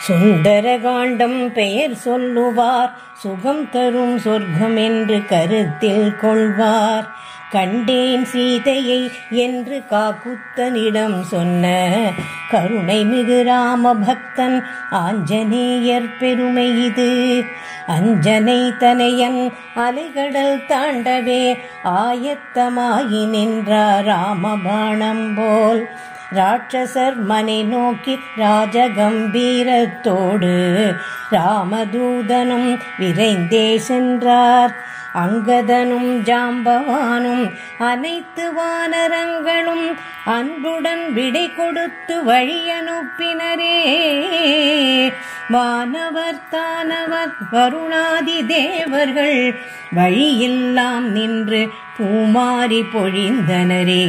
சுந்தரகாண்டம் பெயர் சொல்லுவார் சுகம் தரும் சொர்க்கம் என்று கருத்தில் கொள்வார் கண்டேன் சீதையை என்று காக்குத்தனிடம் சொன்ன கருணை மிகு ராம பக்தன் ஆஞ்சநேயர் பெருமை இது அஞ்சனை தனையன் அலைகடல் தாண்டவே ஆயத்தமாகி நின்றார் ராமபாணம் போல் ராட்சசர் மனை நோக்கி ராஜகம்பீரத்தோடு ராமதூதனும் விரைந்தே சென்றார் அங்கதனும் ஜாம்பவானும் அனைத்து வானரங்களும் அன்புடன் விடை கொடுத்து வழி அனுப்பினரே வானவர் தானவர் வருணாதி தேவர்கள் வழியெல்லாம் நின்று பூமாரி பொழிந்தனரே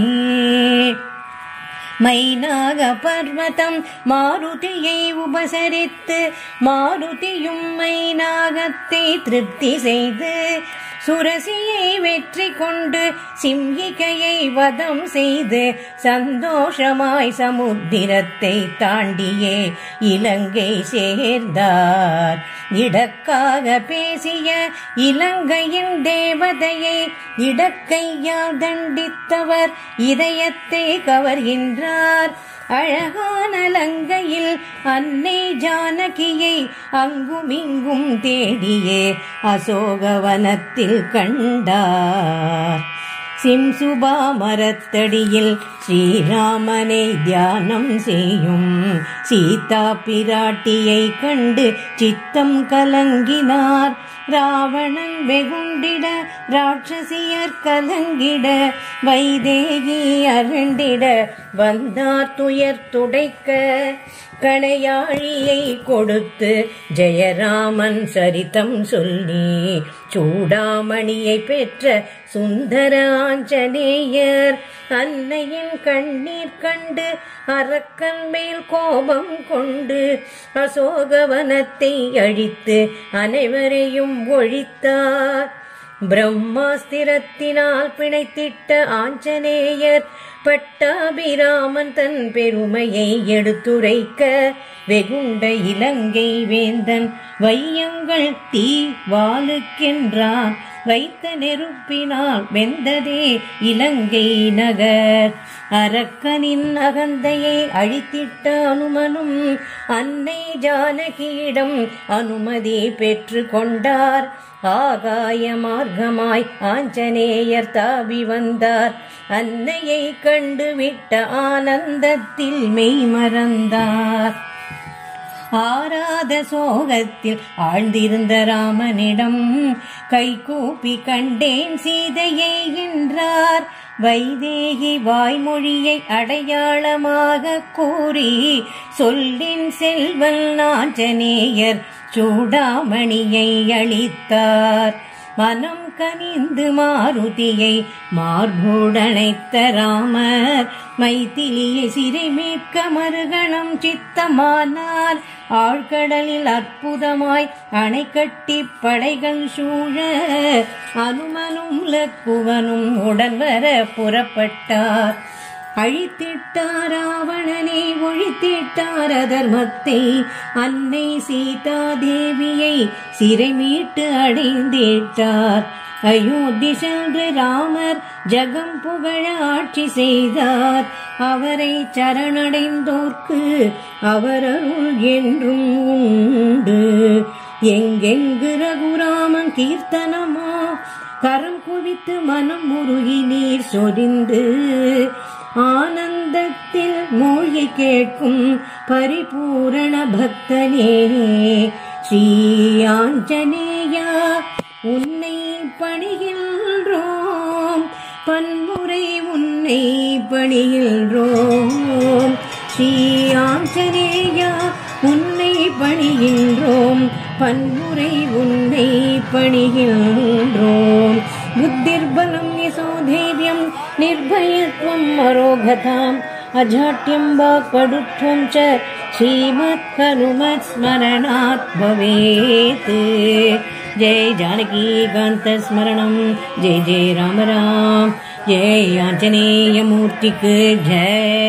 மைனாக பர்வதம் மாருதியை உபசரித்து மாருதியும் மைனாகத்தை திருப்தி செய்து சுரசியை வெற்றி கொண்டு சிம்ஹிகையை வதம் செய்து சந்தோஷமாய் சமுத்திரத்தை தாண்டியே இலங்கை சேர்ந்தார் இடக்காக பேசிய இலங்கையின் தேவதையை இடக்கையால் தண்டித்தவர் இதயத்தை கவர்கின்றார் அழகான லங்கையில் அன்னை ஜானகியை அங்குமிங்கும் தேடியே அசோகவனத்தில் கண்டார் சிம்சுபா மரத்தடியில் ஸ்ரீராமனை தியானம் செய்யும் சீதா பிராட்டியை கண்டு சித்தம் கலங்கினார் ராவணன் வெகுண்டிட ராட்சசியர் கலங்கிட வைதேகி அரண்டிட வந்தார் துயர் துடைக்க கணையாழியை கொடுத்து ஜெயராமன் சரிதம் சொல்லி சூடாமணியை பெற்ற சுந்தர ஆஞ்சநேயர் அன்னையின் கண்ணீர் கண்டு அரக்கன் மேல் கோபம் கொண்டு அசோகவனத்தை அழித்து அனைவரையும் ஒழித்தார் பிரம்மாஸ்திரத்தினால் பிணைத்திட்ட ஆஞ்சநேயர் பட்டாபிராமன் தன் பெருமையை எடுத்துரைக்க வெகுண்ட இலங்கை வேந்தன் வையங்கள் தீ வாளுக்கென்றான் வைத்த நெருப்பினால் வெந்ததே இலங்கை நகர் அரக்கனின் அகந்தையை அழித்திட்ட அனுமனும் அன்னை ஜானகியிடம் அனுமதி பெற்று கொண்டார் ஆகாய மார்க்கமாய் ஆஞ்சநேயர் தாவி வந்தார் அன்னையை கண்டு விட்ட ஆனந்தத்தில் மெய் மறந்தார் ஆராத சோகத்தில் ஆழ்ந்திருந்த ராமனிடம் கைகூப்பி கண்டேன் சீதையை என்றார் வைதேகி வாய்மொழியை அடையாளமாக கூறி சொல்லின் செல்வன் ஆஞ்சநேயர் சூடாமணியை அளித்தார் மனம் கனிந்து மாருதியை மார்புடனைத்த ராமர் மைத்திலியை சிறை மீட்க மறுகணம் சித்தமானார் ஆழ்கடலில் அற்புதமாய் அணை கட்டி படைகள் சூழ அனுமனும் லக்குவனும் உடன் வர புறப்பட்டார் அழித்திட்டார் ராவணனை ஒழித்திட்டார் அதர்மத்தை அன்னை சீதா தேவியை சிறை மீட்டு அடைந்திட்டார் அயோத்தி சென்று ராமர் ஜகம் புகழ ஆட்சி செய்தார் அவரை சரணடைந்தோர்க்கு அவரருள் என்றும் உண்டு எங்கெங்கு ரகுராமன் கீர்த்தனமோ கரம் குவித்து மனம் முருகி நீர் சொரிந்து ஆனந்தத்தில் மூழ்கி கேட்கும் பரிபூரண பக்தனே ஸ்ரீ ஆஞ்சநேயா உன்னை பணிகின்றோம் பன்முறை உன்னை பணிகின்றோம் ஸ்ரீ ஆஞ்சநேயா உன்னை பணிகின்றோம் பன்முறை உன்னை பணிகின்றோம் புத்திர்பலம் யசோதைரியம் निर्भयत्वम् अरोगताम् अजाट्यं वा पडुत्वं च श्रीमत्हनुमत्स्मरणात् भवेत् जय जानकीकान्तस्मरणं जय जय राम राम जय आञ्जनेयमूर्तिக்கு जय